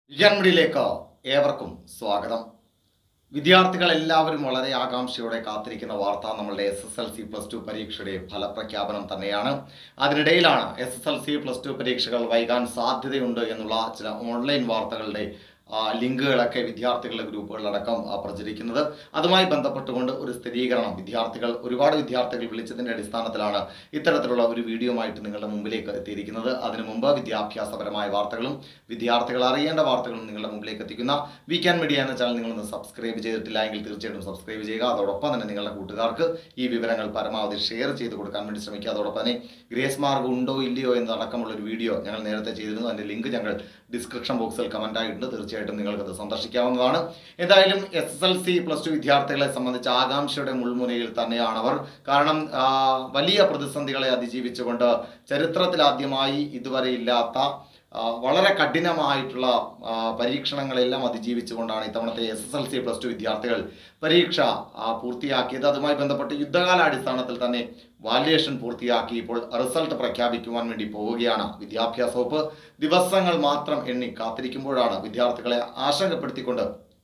വിജയൻമണിയിലേക്ക് ഏവർക്കും സ്വാഗതം വിദ്യാർത്ഥികൾ എല്ലാവരും വളരെ ആകാംക്ഷയോടെ കാത്തിരിക്കുന്ന വാർത്ത നമ്മളുടെ S S L C plus two പരീക്ഷയുടെ ഫലപ്രഖ്യാപനം തന്നെയാണ് അതിനിടയിലാണ് S S L C plus two പരീക്ഷകൾ വൈകാൻ സാധ്യതയുണ്ട് എന്നുള്ള ചില ഓൺലൈൻ വാർത്തകളുടെ ആ, ലിങ്കുകളൊക്കെ വിദ്യാർത്ഥികളുടെ ഗ്രൂപ്പുകളിലടക്കം ആ, പ്രചരിക്കുന്നത് അതുമായി ബന്ധപ്പെട്ടുകൊണ്ട് ഒരു സ്ഥിരീകരണം വിദ്യാർത്ഥികൾ ഒരുപാട് വിദ്യാർത്ഥികൾ വിളിച്ചതിൻ്റെ അടിസ്ഥാനത്തിലാണ് ഇത്തരത്തിലുള്ള ഒരു വീഡിയോയുമായിട്ട് നിങ്ങളുടെ മുമ്പിലേക്ക് എത്തിയിരിക്കുന്നത് അതിനു മുമ്പ് വിദ്യാഭ്യാസപരമായ വാർത്തകളും വിദ്യാർത്ഥികൾ അറിയേണ്ട വാർത്തകളും നിങ്ങളുടെ മുമ്പിലേക്ക് എത്തിക്കുന്ന വീക്കാൻ മീഡിയ എന്ന ചാനൽ നിങ്ങളൊന്ന് സബ്സ്ക്രൈബ് ചെയ്തിട്ടില്ല എങ്കിൽ തീർച്ചയായിട്ടും സബ്സ്ക്രൈബ് ചെയ്യുക അതോടൊപ്പം തന്നെ നിങ്ങളുടെ കൂട്ടുകാർക്ക് ഈ വിവരങ്ങൾ പരമാവധി ഷെയർ ചെയ്ത് കൊടുക്കാൻ വേണ്ടി ശ്രമിക്കുക അതോടൊപ്പം തന്നെ ഗ്രേസ് മാർഗ് ഉണ്ടോ ഇല്ലയോ എന്നതടക്കമുള്ള ഒരു വീഡിയോ ഞങ്ങൾ നേരത്തെ ചെയ്തിരുന്നു അതിൻ്റെ ലിങ്ക് ഞങ്ങൾ ഡിസ്ക്രിപ്ഷൻ ബോക്സിൽ കമൻ്റ് ആയിട്ടുണ്ട് തീർച്ചയായിട്ടും നിങ്ങൾക്കത് സന്ദർശിക്കാവുന്നതാണ് എന്തായാലും S S L C plus two വിദ്യാർത്ഥികളെ സംബന്ധിച്ച് ആകാംക്ഷയുടെ മുൾമുനയിൽ തന്നെയാണ് അവർ കാരണം ആ, വലിയ പ്രതിസന്ധികളെ അതിജീവിച്ചുകൊണ്ട് ചരിത്രത്തിലാദ്യമായി ഇതുവരെ ഇല്ലാത്ത ആ, വളരെ കഠിനമായിട്ടുള്ള ആ, പരീക്ഷണങ്ങളെല്ലാം അതിജീവിച്ചുകൊണ്ടാണ് ഇത്തവണത്തെ S S L C plus two വിദ്യാർത്ഥികൾ പരീക്ഷ ആ, പൂർത്തിയാക്കിയത് അതുമായി ബന്ധപ്പെട്ട് യുദ്ധകാലാടിസ്ഥാനത്തിൽ തന്നെ വാല്യുവേഷൻ പൂർത്തിയാക്കി ഇപ്പോൾ റിസൾട്ട് പ്രഖ്യാപിക്കുവാൻ വേണ്ടി പോവുകയാണ് വിദ്യാഭ്യാസ വകുപ്പ് ദിവസങ്ങൾ മാത്രം എണ്ണി കാത്തിരിക്കുമ്പോഴാണ് വിദ്യാർത്ഥികളെ ആശങ്കപ്പെടുത്തിക്കൊണ്ട്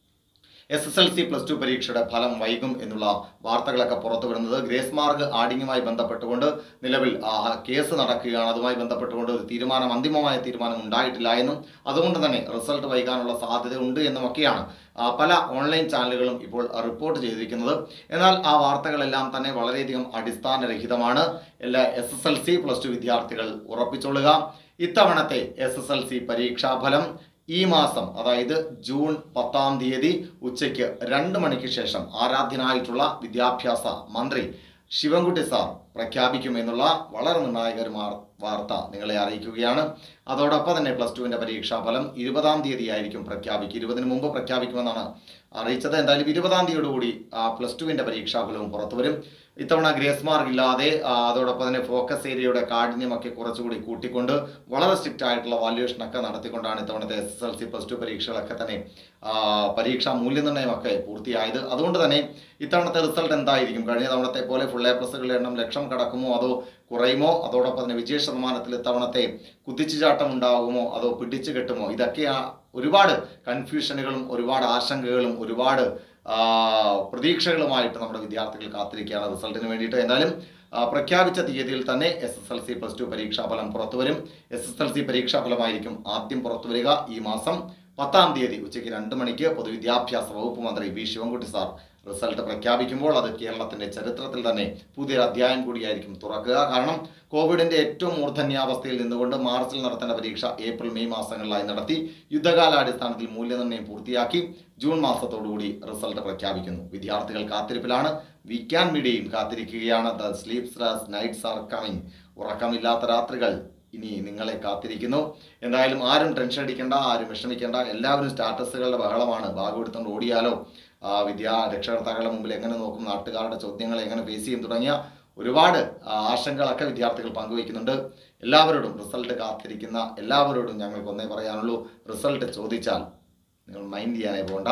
S S L C plus two പരീക്ഷയുടെ ഫലം വൈകും എന്നുള്ള വാർത്തകളൊക്കെ പുറത്തു വരുന്നത് ഗ്രേസ് മാർഗ് ആഡിങ്ങുമായി ബന്ധപ്പെട്ടുകൊണ്ട് നിലവിൽ ആ, കേസ് നടക്കുകയാണ് അതുമായി ബന്ധപ്പെട്ടുകൊണ്ട് ഒരു തീരുമാനം അന്തിമമായ തീരുമാനം ഉണ്ടായിട്ടില്ല എന്നും അതുകൊണ്ട് തന്നെ റിസൾട്ട് വൈകാനുള്ള സാധ്യത ഉണ്ട് എന്നുമൊക്കെയാണ് ആ, പല ഓൺലൈൻ ചാനലുകളും ഇപ്പോൾ റിപ്പോർട്ട് ചെയ്തിരിക്കുന്നത് എന്നാൽ ആ വാർത്തകളെല്ലാം തന്നെ വളരെയധികം അടിസ്ഥാനരഹിതമാണ് എല്ലാ S S L C plus two വിദ്യാർത്ഥികൾ ഉറപ്പിച്ചോളുക ഇത്തവണത്തെ എസ് എസ് എൽ സി പരീക്ഷാഫലം ഈ മാസം അതായത് ജൂൺ പത്താം തീയതി ഉച്ചയ്ക്ക് രണ്ട് മണിക്ക് ശേഷം ആരാധ്യനായിട്ടുള്ള വിദ്യാഭ്യാസ മന്ത്രി ശിവൻകുട്ടി സാർ പ്രഖ്യാപിക്കും എന്നുള്ള വളരെ നിർണായകരമായ വാർത്ത നിങ്ങളെ അറിയിക്കുകയാണ് അതോടൊപ്പം തന്നെ പ്ലസ് ടുവിൻ്റെ പരീക്ഷാഫലം ഇരുപതാം തീയതി ആയിരിക്കും പ്രഖ്യാപിക്കുക ഇരുപതിന് മുമ്പ് പ്രഖ്യാപിക്കുമെന്നാണ് അറിയിച്ചത് എന്തായാലും ഇരുപതാം തീയതിയോടുകൂടി പ്ലസ് ടുവിൻ്റെ പരീക്ഷാഫലവും പുറത്തു വരും ഇത്തവണ ഗ്രേസ് മാർക്ക് ഇല്ലാതെ ആ, അതോടൊപ്പം തന്നെ ഫോക്കസ് ഏരിയയുടെ കാഠിന്യമൊക്കെ കുറച്ചുകൂടി കൂട്ടിക്കൊണ്ട് വളരെ സ്ട്രിക്റ്റ് ആയിട്ടുള്ള വാല്യുവേഷനൊക്കെ നടത്തിക്കൊണ്ടാണ് ഇത്തവണത്തെ S S L C plus two പരീക്ഷകളൊക്കെ തന്നെ ആ, പരീക്ഷാ മൂല്യനിർണ്ണയമൊക്കെ പൂർത്തിയായത് അതുകൊണ്ട് തന്നെ ഇത്തവണത്തെ റിസൾട്ട് എന്തായിരിക്കും കഴിഞ്ഞ തവണത്തെ പോലെ ഫുൾ എ പ്ലസുകളുടെ എണ്ണം ലക്ഷം കടക്കുമോ അതോ കുറയുമോ അതോടൊപ്പം തന്നെ വിജയ ശതമാനത്തിൽ ഇത്തവണത്തെ കുതിച്ചുചാട്ടം ഉണ്ടാകുമോ അതോ പിടിച്ചു കെട്ടുമോ ഇതൊക്കെ ആ ഒരുപാട് കൺഫ്യൂഷനുകളും ഒരുപാട് ആശങ്കകളും ഒരുപാട് ആ, പ്രതീക്ഷകളുമായിട്ട് നമ്മുടെ വിദ്യാർത്ഥികൾ കാത്തിരിക്കുകയാണ് റിസൾട്ടിന് വേണ്ടിയിട്ട് എന്തായാലും ആ, പ്രഖ്യാപിച്ച തീയതിയിൽ തന്നെ S S L C plus two പരീക്ഷാഫലം പുറത്തു വരും എസ് എസ് എൽ സി പരീക്ഷാഫലമായിരിക്കും ആദ്യം പുറത്തു വരിക ഈ മാസം പത്താം തീയതി ഉച്ചയ്ക്ക് രണ്ട് മണിക്ക് പൊതുവിദ്യാഭ്യാസ വകുപ്പ് മന്ത്രി വി ശിവൻകുട്ടി സാർ റിസൾട്ട് പ്രഖ്യാപിക്കുമ്പോൾ അത് കേരളത്തിന്റെ ചരിത്രത്തിൽ തന്നെ പുതിയൊരു അധ്യായം കൂടിയായിരിക്കും തുറക്കുക കാരണം കോവിഡിന്റെ ഏറ്റവും മൂർധന്യാവസ്ഥയിൽ നിന്നുകൊണ്ട് മാർച്ചിൽ നടത്തേണ്ട പരീക്ഷ ഏപ്രിൽ മെയ് മാസങ്ങളിലായി നടത്തി യുദ്ധകാലാടിസ്ഥാനത്തിൽ മൂല്യനിർണ്ണയം പൂർത്തിയാക്കി ജൂൺ മാസത്തോടുകൂടി റിസൾട്ട് പ്രഖ്യാപിക്കുന്നു വിദ്യാർത്ഥികൾ കാത്തിരിപ്പിലാണ് വിക്കാൻ മീഡിയയും കാത്തിരിക്കുകയാണ് the sleeps nights are coming ഉറക്കമില്ലാത്ത രാത്രികൾ ഇനി നിങ്ങളെ കാത്തിരിക്കുന്നു എന്തായാലും ആരും ടെൻഷൻ അടിക്കേണ്ട ആരും വിഷമിക്കേണ്ട എല്ലാവരും സ്റ്റാറ്റസുകളുടെ ബഹളമാണ് ബാഗ് എടുത്തുകൊണ്ട് ഓടിയാലോ ആ, വിദ്യാ രക്ഷകർത്താക്കളുടെ മുമ്പിൽ എങ്ങനെ നോക്കും നാട്ടുകാരുടെ ചോദ്യങ്ങൾ എങ്ങനെ ഫേസ് ചെയ്യും തുടങ്ങിയ ഒരുപാട് ആ, ആശങ്കകളൊക്കെ വിദ്യാർത്ഥികൾ പങ്കുവയ്ക്കുന്നുണ്ട് എല്ലാവരോടും റിസൾട്ട് കാത്തിരിക്കുന്ന എല്ലാവരോടും ഞങ്ങൾക്ക് ഒന്നേ പറയാനുള്ളൂ റിസൾട്ട് ചോദിച്ചാൽ നിങ്ങൾ മൈൻഡ് ചെയ്യാനേ പോകണ്ട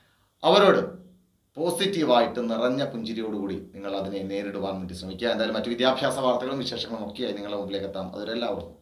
അവരോട് പോസിറ്റീവായിട്ട് നിറഞ്ഞ പുഞ്ചിരിയോടുകൂടി നിങ്ങൾ അതിനെ നേരിടുവാൻ വേണ്ടി ശ്രമിക്കുക എന്തായാലും മറ്റു വിദ്യാഭ്യാസ വാർത്തകളും വിശേഷങ്ങളും ഒക്കെയായി നിങ്ങളുടെ മുമ്പിലേക്ക് എത്താം അതുവരെ എല്ലാവർക്കും